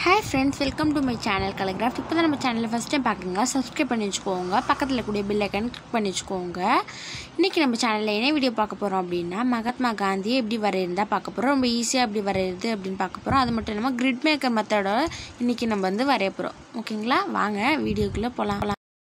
hi friends welcome to my channel கலகிராஃப்ட் இப்போ தான் நம்ம சேனலில் ஃபஸ்ட் டைம் பார்க்குங்க சப்ஸ்கிரைப் பண்ணி வச்சுக்கோங்க பக்கத்தில் கூடிய பில் ஐக்கன் கிளிக் பண்ணி வச்சுக்கோங்க இன்றைக்கி நம்ம சேனலில் என்ன வீடியோ பார்க்க போகிறோம் அப்படின்னா மகாத்மா காந்தி எப்படி வரையிருந்தா பார்க்க போகிறோம் ரொம்ப ஈஸியாக எப்படி வரையிறது அப்படின்னு பார்க்க போகிறோம் அது மட்டும் இல்லாமல் கிரிட் மேக்கர் மெத்தடோட இன்றைக்கி நம்ம வந்து வரைய போகிறோம் ஓகேங்களா வாங்க வீடியோக்குள்ளே போகலாம்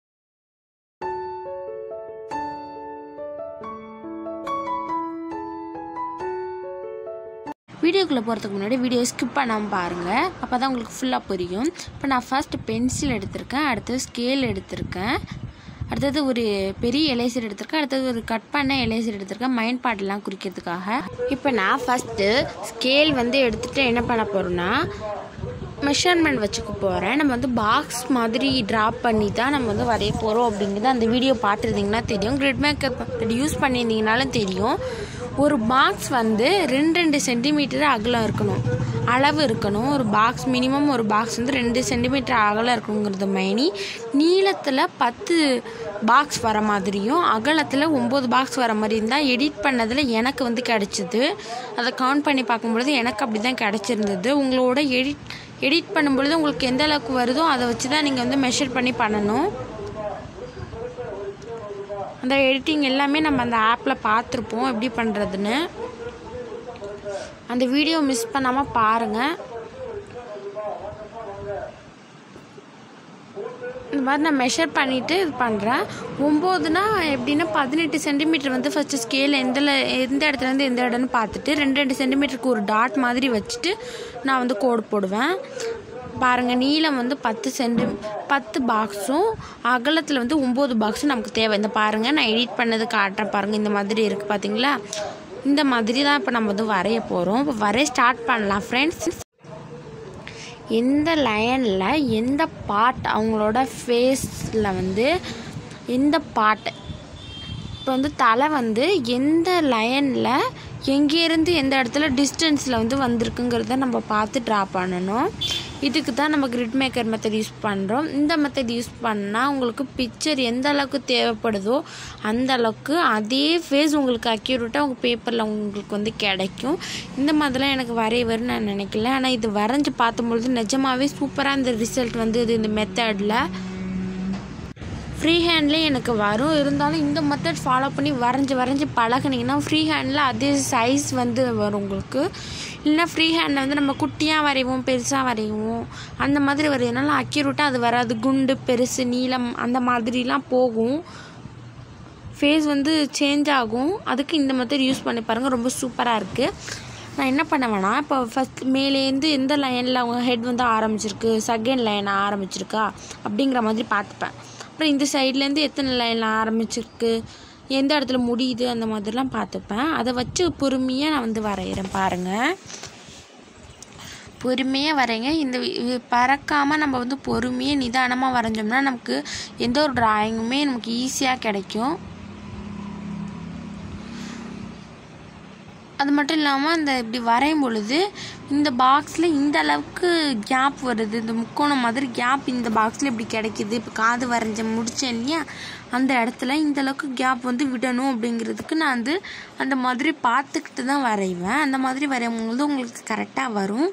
வீடியோக்குள்ளே போகிறதுக்கு முன்னாடி வீடியோ ஸ்கிப் பண்ணாமல் பாருங்கள் அப்போ தான் உங்களுக்கு ஃபுல்லாக புரியும் இப்போ நான் ஃபர்ஸ்ட் பென்சில் எடுத்திருக்கேன் அடுத்தது ஸ்கேல் எடுத்திருக்கேன் அடுத்தது ஒரு பெரிய எலேசர் எடுத்திருக்கேன் அடுத்தது ஒரு கட் பண்ண எலேசர் எடுத்திருக்கேன் மைண்ட் பார்ட்லாம் குறிக்கிறதுக்காக இப்போ நான் ஃபஸ்ட்டு ஸ்கேல் வந்து எடுத்துகிட்டு என்ன பண்ண போகிறோன்னா மெஷர்மெண்ட் வச்சுக்க போகிறேன் நம்ம வந்து பாக்ஸ் மாதிரி ட்ரா பண்ணி தான் நம்ம வந்து வரைய போகிறோம் அப்படிங்கிறது அந்த வீடியோ பார்த்துருந்தீங்கன்னா தெரியும் கிரிட் மேக்கர் யூஸ் பண்ணியிருந்தீங்கனாலும் தெரியும் ஒரு பாக்ஸ் வந்து ரெண்டு ரெண்டு சென்டிமீட்டர் அகலம் இருக்கணும் அளவு இருக்கணும் ஒரு பாக்ஸ் மினிமம் ஒரு பாக்ஸ் வந்து ரெண்டு சென்டிமீட்டர் அகலம் இருக்கணுங்கிறது மைனி நீளத்தில் பத்து பாக்ஸ் வர மாதிரியும் அகலத்தில் ஒம்பது பாக்ஸ் வர மாதிரி இருந்தால் எடிட் பண்ணதில் எனக்கு வந்து கிடச்சிது அதை கவுண்ட் பண்ணி பார்க்கும்பொழுது எனக்கு அப்படி தான் கிடச்சிருந்தது உங்களோட எடிட் எடிட் பண்ணும்பொழுது உங்களுக்கு எந்த அளவுக்கு வருதோ அதை வச்சு தான் நீங்கள் வந்து மெஷர் பண்ணி பண்ணணும் அந்த எடிட்டிங் எல்லாமே நம்ம அந்த ஆப்பில் பார்த்துருப்போம் எப்படி பண்ணுறதுன்னு அந்த வீடியோ மிஸ் பண்ணாமல் பாருங்கள் இந்த மாதிரி நான் மெஷர் பண்ணிவிட்டு இது பண்ணுறேன் ஒம்போதுனா எப்படின்னா பதினெட்டு சென்டிமீட்டர் வந்து ஃபஸ்ட்டு ஸ்கேல் எந்த எந்த இடத்துலேருந்து எந்த இடம்னு பார்த்துட்டு ரெண்டு ரெண்டு சென்டிமீட்டருக்கு ஒரு டாட் மாதிரி வச்சுட்டு நான் வந்து கோடு போடுவேன் பாருங்கள் நீளம் வந்து பத்து சென்டி பத்து பாக்ஸும் அகலத்தில் வந்து ஒம்பது பாக்ஸும் நமக்கு தேவை இந்த பாருங்கள் நான் எடிட் பண்ணது காட்டுறேன் பாருங்கள் இந்த மாதிரி இருக்குது பார்த்தீங்களா இந்த மாதிரி தான் இப்போ நம்ம வந்து வரைய போகிறோம் இப்போ வரைய ஸ்டார்ட் பண்ணலாம் ஃப்ரெண்ட்ஸ் எந்த லைனில் எந்த பார்ட் அவங்களோட ஃபேஸில் வந்து எந்த பார்ட் இப்போ வந்து தலை வந்து எந்த லைனில் எங்கேருந்து எந்த இடத்துல டிஸ்டன்ஸில் வந்து வந்திருக்குங்கிறத நம்ம பார்த்து ட்ரா பண்ணணும் இதுக்கு தான் நம்ம கிரிட் மேக்கர் மெத்தட் யூஸ் பண்ணுறோம் இந்த மெத்தட் யூஸ் பண்ணால் உங்களுக்கு பிக்சர் எந்த அளவுக்கு தேவைப்படுதோ அந்த அளவுக்கு அதே ஃபேஸ் உங்களுக்கு அக்யூரேட்டாக உங்கள் பேப்பரில் உங்களுக்கு வந்து கிடைக்கும் இந்த மாதிரிலாம் எனக்கு வரைய வரும்னு நான் நினைக்கல ஆனால் இது வரைஞ்சி பார்த்தும்பொழுது நிஜமாகவே சூப்பராக இந்த ரிசல்ட் வந்து இது இந்த மெத்தடில் ஃப்ரீ ஹேண்ட்லேயே எனக்கு வரும் இருந்தாலும் இந்த மெத்தட் ஃபாலோ பண்ணி வரைஞ்சி வரைஞ்சி பழகுனீங்கன்னா ஃப்ரீ ஹேண்டில் அதே சைஸ் வந்து வரும் உங்களுக்கு இல்லைனா ஃப்ரீ ஹேண்டில் வந்து நம்ம குட்டியாக வரைவோம் பெருசாக வரைவோம் அந்த மாதிரி வரையனால அக்யூரேட்டாக அது வராது குண்டு பெருசு நீளம் அந்த மாதிரிலாம் போகும் ஃபேஸ் வந்து சேஞ்ச் ஆகும் அதுக்கு இந்த மெத்தட் யூஸ் பண்ணி பாருங்கள் ரொம்ப சூப்பராக இருக்குது நான் என்ன பண்ணுவேன்னா இப்போ ஃபஸ்ட் மேலேருந்து எந்த லைனில் அவங்க ஹெட் வந்து ஆரம்பிச்சிருக்கு செகண்ட் லைன் ஆரம்பிச்சிருக்கா அப்படிங்கிற மாதிரி பார்த்துப்பேன் அப்புறம் இந்த சைட்லேருந்து எத்தனை லைனில் ஆரம்பிச்சிருக்கு எந்த இடத்துல முடியுது அந்த மாதிரிலாம் பார்த்துப்பேன் அதை வச்சு பொறுமையாக நான் வந்து வரைகிறேன் பாருங்கள் பொறுமையாக வரைங்க இந்த பறக்காமல் நம்ம வந்து பொறுமையாக நிதானமாக வரைஞ்சோம்னா நமக்கு எந்த ஒரு ட்ராயிங்குமே நமக்கு ஈஸியாக கிடைக்கும் அது மட்டும் இல்லாமல் அந்த இப்படி வரையும் பொழுது இந்த பாக்ஸில் இந்த அளவுக்கு கேப் வருது இந்த முக்கோணம் மாதிரி கேப் இந்த பாக்ஸில் இப்படி கிடைக்கிது இப்போ காது வரைஞ்ச முடித்தேன் இல்லையா அந்த இடத்துல இந்த அளவுக்கு கேப் வந்து விடணும் அப்படிங்கிறதுக்கு நான் வந்து அந்த மாதிரி பார்த்துக்கிட்டு தான் வரைவேன் அந்த மாதிரி வரையும் பொழுது உங்களுக்கு கரெக்டாக வரும்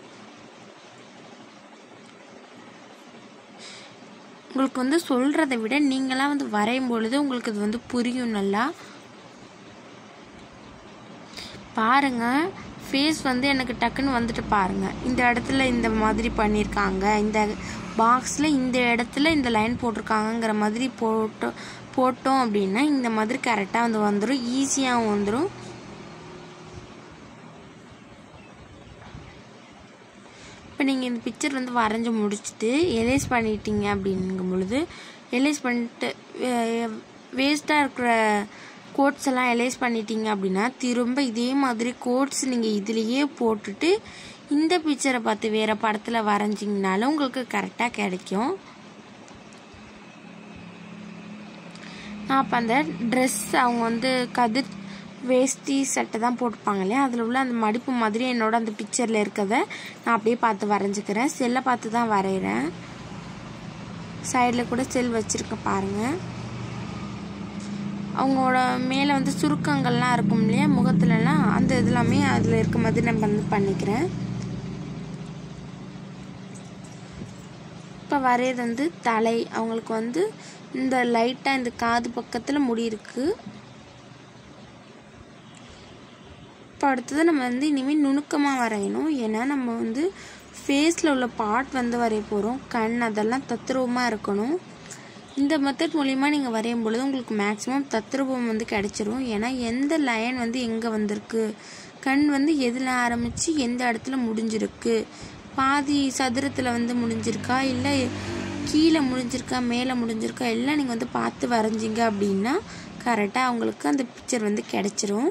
உங்களுக்கு வந்து சொல்கிறத விட நீங்களாம் வந்து வரையும் பொழுது உங்களுக்கு அது வந்து புரியும் நல்லா பாருங்க ஃபேஸ் வந்து எனக்கு டக்குன்னு வந்துட்டு பாருங்க இந்த இடத்துல இந்த மாதிரி பண்ணியிருக்காங்க இந்த பாக்ஸில் இந்த இடத்துல இந்த லைன் போட்டிருக்காங்கங்கிற மாதிரி போட்டோ போட்டோம் அப்படின்னா இந்த மாதிரி கரெக்டாக வந்து வந்துடும் ஈஸியாகவும் வந்துடும் இப்போ நீங்கள் இந்த பிக்சர் வந்து வரைஞ்சி முடிச்சுட்டு எரேஸ் பண்ணிட்டீங்க அப்படிங்கும் பொழுது எரேஸ் பண்ணிட்டு வேஸ்ட்டாக இருக்கிற கோட்ஸ் எல்லாம் எலேஸ் பண்ணிட்டீங்க அப்படின்னா திரும்ப இதே மாதிரி கோட்ஸ் நீங்கள் இதுலேயே போட்டுட்டு இந்த பிக்சரை பார்த்து வேறு படத்தில் வரைஞ்சிங்கனாலும் உங்களுக்கு கரெக்டாக கிடைக்கும் நான் அப்போ அந்த ட்ரெஸ் அவங்க வந்து கதிர் வேஷ்டி சட்டை தான் போட்டுப்பாங்க இல்லையா அதில் உள்ள அந்த மடிப்பு மாதிரி என்னோட அந்த பிக்சரில் இருக்கிறத நான் அப்படியே பார்த்து வரைஞ்சிக்கிறேன் செல்லை பார்த்து தான் வரைகிறேன் சைடில் கூட செல் வச்சுருக்கேன் பாருங்கள் அவங்களோட மேலே வந்து சுருக்கங்கள்லாம் இருக்கும் இல்லையா முகத்துலலாம் அந்த இதெல்லாமே அதில் இருக்க மாதிரி நான் வந்து பண்ணிக்கிறேன் இப்போ வரையது வந்து தலை அவங்களுக்கு வந்து இந்த லைட்டாக இந்த காது பக்கத்தில் முடி இருக்குது இப்போ அடுத்தது நம்ம வந்து இனிமேல் நுணுக்கமாக வரையணும் ஏன்னா நம்ம வந்து ஃபேஸில் உள்ள பார்ட் வந்து வரைய போகிறோம் கண் அதெல்லாம் தத்ரூபமாக இருக்கணும் இந்த மெத்தட் மூலிமா நீங்கள் வரையும் பொழுது உங்களுக்கு மேக்ஸிமம் தத்ரூபம் வந்து கிடைச்சிரும் ஏன்னா எந்த லைன் வந்து எங்கே வந்திருக்கு கண் வந்து எதில் ஆரம்பித்து எந்த இடத்துல முடிஞ்சிருக்கு பாதி சதுரத்தில் வந்து முடிஞ்சிருக்கா இல்லை கீழே முடிஞ்சிருக்கா மேலே முடிஞ்சிருக்கா எல்லாம் நீங்கள் வந்து பார்த்து வரைஞ்சிங்க அப்படின்னா கரெக்டாக அவங்களுக்கு அந்த பிக்சர் வந்து கிடைச்சிரும்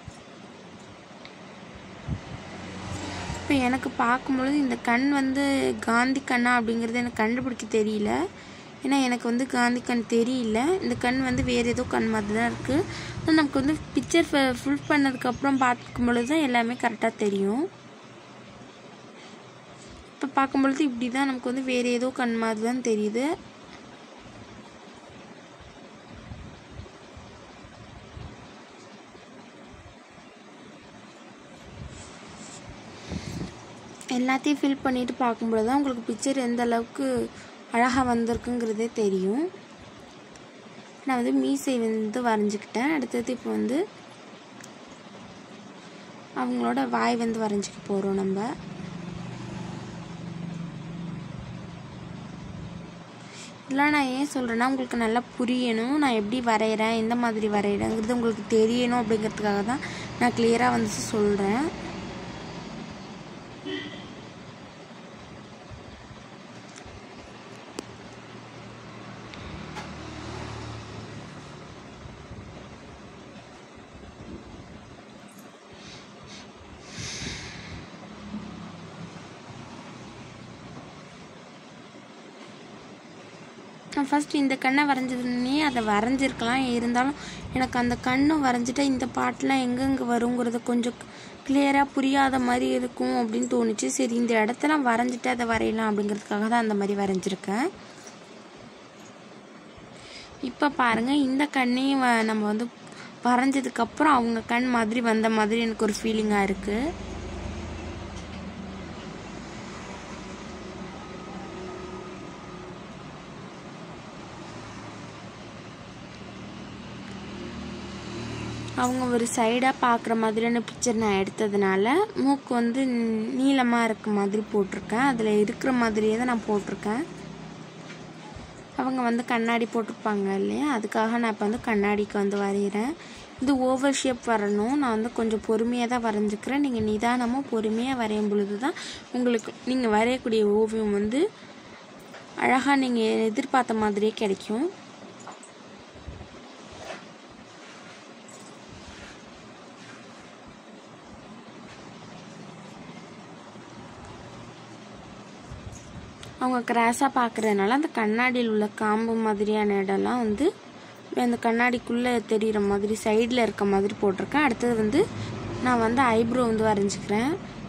இப்போ எனக்கு பார்க்கும்பொழுது இந்த கண் வந்து காந்தி கண்ணா அப்படிங்கிறது எனக்கு கண்டுபிடிக்க தெரியல ஏன்னா எனக்கு வந்து காந்தி கண் தெரியல இந்த கண் வந்து வேறு ஏதோ கண் மாதிரி தான் இருக்குது ஆனால் நமக்கு வந்து பிக்சர் ஃபுல் பண்ணதுக்கப்புறம் பார்க்கும் பொழுது தான் எல்லாமே கரெக்டாக தெரியும் இப்போ பார்க்கும்பொழுது இப்படி தான் நமக்கு வந்து வேறு ஏதோ கண் மாதிரி தான் தெரியுது எல்லாத்தையும் ஃபில் பண்ணிவிட்டு பார்க்கும்பொழுது தான் உங்களுக்கு பிக்சர் எந்த அளவுக்கு அழகாக வந்திருக்குங்கிறதே தெரியும் நான் வந்து மீசை வந்து வரைஞ்சிக்கிட்டேன் அடுத்தது இப்போ வந்து அவங்களோட வாய் வந்து வரைஞ்சிக்க போகிறோம் நம்ம இதெல்லாம் நான் ஏன் சொல்கிறேன்னா உங்களுக்கு நல்லா புரியணும் நான் எப்படி வரைகிறேன் எந்த மாதிரி வரைகிறேங்கிறது உங்களுக்கு தெரியணும் அப்படிங்கிறதுக்காக தான் நான் கிளியராக வந்து சொல்கிறேன் நான் ஃபஸ்ட் இந்த கண்ணை வரைஞ்சதுன்னே அதை வரைஞ்சிருக்கலாம் இருந்தாலும் எனக்கு அந்த கண்ணை வரைஞ்சிட்டா இந்த பாட்டெலாம் எங்கெங்கே வருங்கிறத கொஞ்சம் கிளியராக புரியாத மாதிரி இருக்கும் அப்படின்னு தோணுச்சு சரி இந்த இடத்தெல்லாம் வரைஞ்சிட்டு அதை வரையலாம் அப்படிங்கிறதுக்காக தான் அந்த மாதிரி வரைஞ்சிருக்கேன் இப்போ பாருங்கள் இந்த கண்ணையும் வ- நம்ம வந்து வரைஞ்சதுக்கப்புறம் அவங்க கண் மாதிரி வந்த மாதிரி எனக்கு ஒரு ஃபீலிங்காக இருக்குது அவங்க ஒரு சைடாக பார்க்குற மாதிரியான பிக்சர் நான் எடுத்ததுனால மூக்கு வந்து நீளமாக இருக்க மாதிரி போட்டிருக்கேன் அதில் இருக்கிற மாதிரியே தான் நான் போட்டிருக்கேன் அவங்க வந்து கண்ணாடி போட்டிருப்பாங்க இல்லையா அதுக்காக நான் இப்போ வந்து கண்ணாடிக்கு வந்து வரைகிறேன் இது ஓவர் ஷேப் வரணும் நான் வந்து கொஞ்சம் பொறுமையாக தான் வரைஞ்சிக்கிறேன் நீங்கள் நிதானமாக பொறுமையாக வரையும் பொழுது தான் உங்களுக்கு நீங்கள் வரையக்கூடிய ஓவியம் வந்து அழகாக நீங்கள் எதிர்பார்த்த மாதிரியே கிடைக்கும் அவங்க கிராஸாக பார்க்குறதுனால அந்த கண்ணாடியில் உள்ள காம்பு மாதிரியான இடம்லாம் வந்து அந்த கண்ணாடிக்குள்ளே தெரிகிற மாதிரி சைடில் இருக்க மாதிரி போட்டிருக்கேன் அடுத்தது வந்து நான் வந்து ஐப்ரோ வந்து வரைஞ்சிக்கிறேன்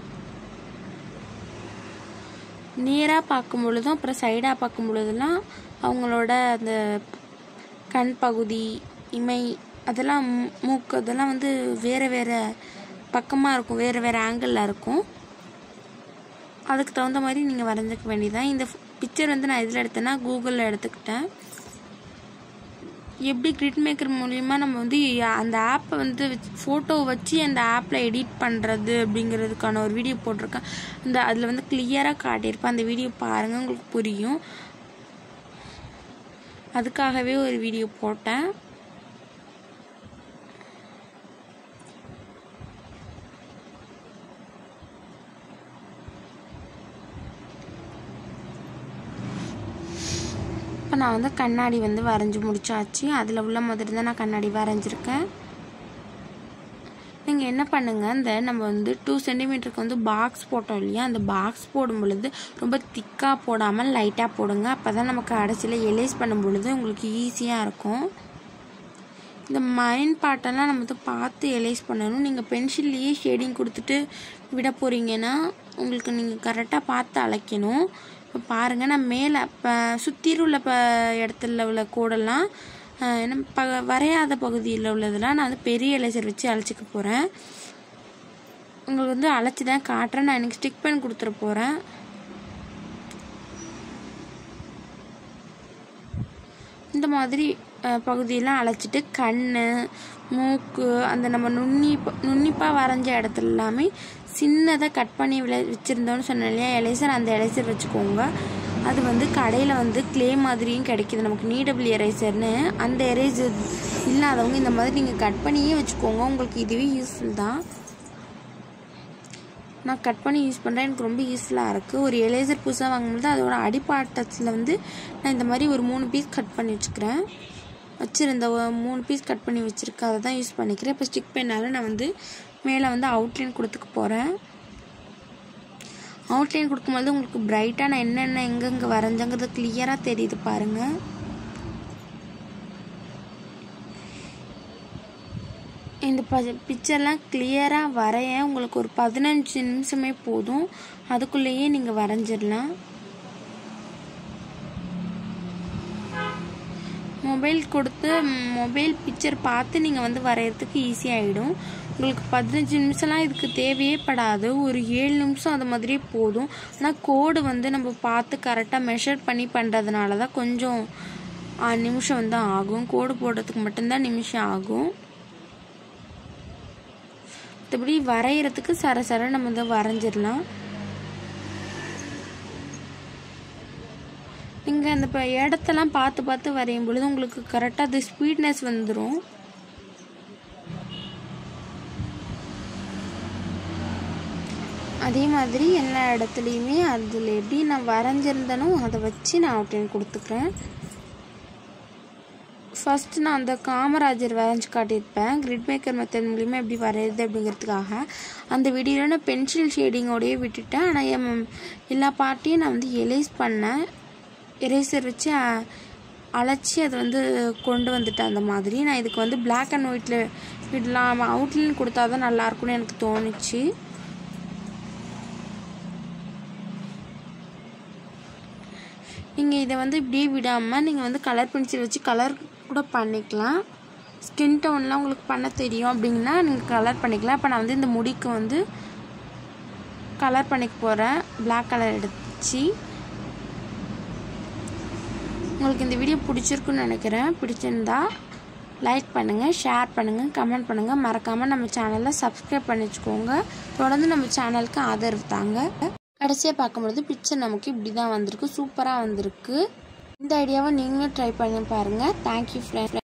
நேராக பார்க்கும் பொழுதும் அப்புறம் சைடாக பார்க்கும் பொழுதுலாம் அவங்களோட அந்த கண் பகுதி இமை அதெல்லாம் மூ- மூக்கு அதெல்லாம் வந்து வேறு வேறு பக்கமாக இருக்கும் வேறு வேறு ஆங்கிளில் இருக்கும் அதுக்கு தகுந்த மாதிரி நீங்கள் வரைஞ்சிக்க வேண்டியதான் இந்த பிக்சர் வந்து நான் எதில் எடுத்தேன்னா கூகுளில் எடுத்துக்கிட்டேன் எப்படி கிரிட் மேக்கர் மூலிமா நம்ம வந்து அந்த ஆப்பை வந்து ஃபோட்டோ வச்சு அந்த ஆப்பில் எடிட் பண்ணுறது அப்படிங்கிறதுக்கான ஒரு வீடியோ போட்டிருக்கேன் அந்த அதில் வந்து கிளியராக காட்டியிருப்பேன் அந்த வீடியோ பாருங்கள் உங்களுக்கு புரியும் அதுக்காகவே ஒரு வீடியோ போட்டேன் இப்போ நான் வந்து கண்ணாடி வந்து வரைஞ்சி முடிச்சாச்சு அதில் உள்ள மாதிரி தான் நான் கண்ணாடி வரைஞ்சிருக்கேன் நீங்கள் என்ன பண்ணுங்கள் இந்த நம்ம வந்து டூ சென்டிமீட்டருக்கு வந்து பாக்ஸ் போட்டோம் இல்லையா அந்த பாக்ஸ் போடும் பொழுது ரொம்ப திக்காக போடாமல் லைட்டாக போடுங்க அப்போ தான் நமக்கு கடைசியில் எலேஸ் பண்ணும் பொழுது உங்களுக்கு ஈஸியாக இருக்கும் இந்த மைண்ட் பார்ட்டெல்லாம் நம்ம வந்து பார்த்து எலேஸ் பண்ணணும் நீங்கள் பென்சில்லையே ஷேடிங் கொடுத்துட்டு விட போகிறீங்கன்னா உங்களுக்கு நீங்கள் கரெக்டாக பார்த்து அழைக்கணும் இப்போ பாருங்கள் நான் மேலே இப்போ சுற்றில உள்ள ப இடத்துல உள்ள கோடெல்லாம் ஆஹ், என்ன ப வரையாத பகுதியில் உள்ளதெல்லாம் நான் வந்து பெரிய எலேசர் வச்சு அழைச்சிக்க போகிறேன் உங்களுக்கு வந்து அழைச்சி தான் காட்டுறேன் நான் எனக்கு ஸ்டிக் பண்ணி கொடுத்துட போகிறேன் இந்த மாதிரி அஹ், பகுதியெல்லாம் அழைச்சிட்டு கண் மூக்கு அந்த நம்ம நுண்ணி நுண்ணிப்பாக வரைஞ்ச இடத்துல எல்லாமே சின்னதாக கட் பண்ணி விளை வச்சுருந்தோன்னு சொன்னேன் இல்லையா எலைசர் அந்த எலைசர் வச்சுக்கோங்க அது வந்து கடையில் வந்து க்ளே மாதிரியும் கிடைக்கிது நமக்கு நீடபிள் எரேசர்னு அந்த எரேசர் இல்லாதவங்க இந்த மாதிரி நீங்கள் கட் பண்ணியே வச்சுக்கோங்க உங்களுக்கு இதுவே யூஸ்ஃபுல் தான் நான் கட் பண்ணி யூஸ் பண்ணுறேன் எனக்கு ரொம்ப யூஸ்ஃபுல்லாக இருக்குது ஒரு எலேசர் புதுசாக வாங்கும்போது அதோட அடிப்பாட்டத்தில் வந்து நான் இந்த மாதிரி ஒரு மூணு பீஸ் கட் பண்ணி வச்சுக்கிறேன் வச்சுருந்த ஒரு மூணு பீஸ் கட் பண்ணி வச்சுருக்கேன் அதை தான் யூஸ் பண்ணிக்கிறேன் இப்போ ஸ்டிக் பெண்ணால் நான் வந்து மேலே வந்து அவுட்லைன் கொடுத்துக்க போகிறேன் அவுட்லைன் கொடுக்கும்போது உங்களுக்கு பிரைட்டாக நான் என்னென்ன எங்கெங்கே வரைஞ்சங்கிறது கிளியராக தெரியுது பாருங்கள் இந்த ப பிக்சர்லாம் கிளியராக வரைய உங்களுக்கு ஒரு பதினஞ்சு நிமிஷமே போதும் அதுக்குள்ளேயே நீங்கள் வரைஞ்சிடலாம் மொபைல் கொடுத்து மொபைல் பிக்சர் பார்த்து நீங்கள் வந்து வரைகிறதுக்கு ஈஸியாகிடும் உங்களுக்கு பதினஞ்சு நிமிஷம்லாம் இதுக்கு தேவையே படாது ஒரு ஏழு நிமிஷம் அது மாதிரியே போதும் ஆனால் கோடு வந்து நம்ம பார்த்து கரெக்டாக மெஷர் பண்ணி பண்ணுறதுனால தான் கொஞ்சம் ஆ, நிமிஷம் வந்து ஆகும் கோடு போடுறதுக்கு மட்டும்தான் நிமிஷம் ஆகும் மற்றபடி வரைகிறதுக்கு சர சர நம்ம வந்து வரைஞ்சிடலாம் நீங்கள் அந்த இப்போ இடத்தெல்லாம் பார்த்து பார்த்து வரையும் பொழுது உங்களுக்கு கரெக்டாக அது ஸ்பீட்னஸ் வந்துடும் அதே மாதிரி எல்லா இடத்துலையுமே அதில் எப்படி நான் வரைஞ்சிருந்தனோ அதை வச்சு நான் அவுட்லைன் கொடுத்துக்கிறேன் ஃபஸ்ட்டு நான் அந்த காமராஜர் வரைஞ்சி காட்டியிருப்பேன் கிரிட் மேக்கர் மெத்தட் மூலிமா எப்படி வரையுது அப்படிங்கிறதுக்காக அந்த வீடியோவில் நான் பென்சில் ஷேடிங்கோடையே விட்டுட்டேன் ஆனால் என் எல்லா பார்ட்டையும் நான் வந்து எரேஸ் பண்ணேன் எரேசர் வச்சு அ- அழைச்சி அதை வந்து கொண்டு வந்துட்டேன் அந்த மாதிரி நான் இதுக்கு வந்து Black அண்ட் ஒயிட்டில் விடலாம் அவுட்லைன் கொடுத்தா தான் நல்லாயிருக்கும்னு எனக்கு தோணுச்சு நீங்கள் இதை வந்து இப்படியே விடாமல் நீங்கள் வந்து கலர் பென்சில் வச்சு கலர் கூட பண்ணிக்கலாம் ஸ்கின் டோன்லாம் உங்களுக்கு பண்ண தெரியும் அப்படிங்கன்னா நீங்கள் கலர் பண்ணிக்கலாம் இப்போ நான் வந்து இந்த முடிக்கு வந்து கலர் பண்ணிக்க போகிறேன் Black கலர் எடுத்து உங்களுக்கு இந்த வீடியோ பிடிச்சிருக்குன்னு நினைக்கிறேன் பிடிச்சிருந்தா லைக் பண்ணுங்கள் ஷேர் பண்ணுங்கள் கமெண்ட் பண்ணுங்கள் மறக்காமல் நம்ம சேனலை சப்ஸ்கிரைப் பண்ணி வச்சுக்கோங்க தொடர்ந்து நம்ம சேனலுக்கு ஆதரவு தாங்க கடைசியாக பார்க்கும்பொழுது பிக்சர் நமக்கு இப்படி தான் வந்திருக்கு சூப்பராக வந்திருக்கு இந்த ஐடியாவை நீங்களும் ட்ரை பண்ணி பாருங்கள் தேங்க்யூ ஃப்ரெண்ட்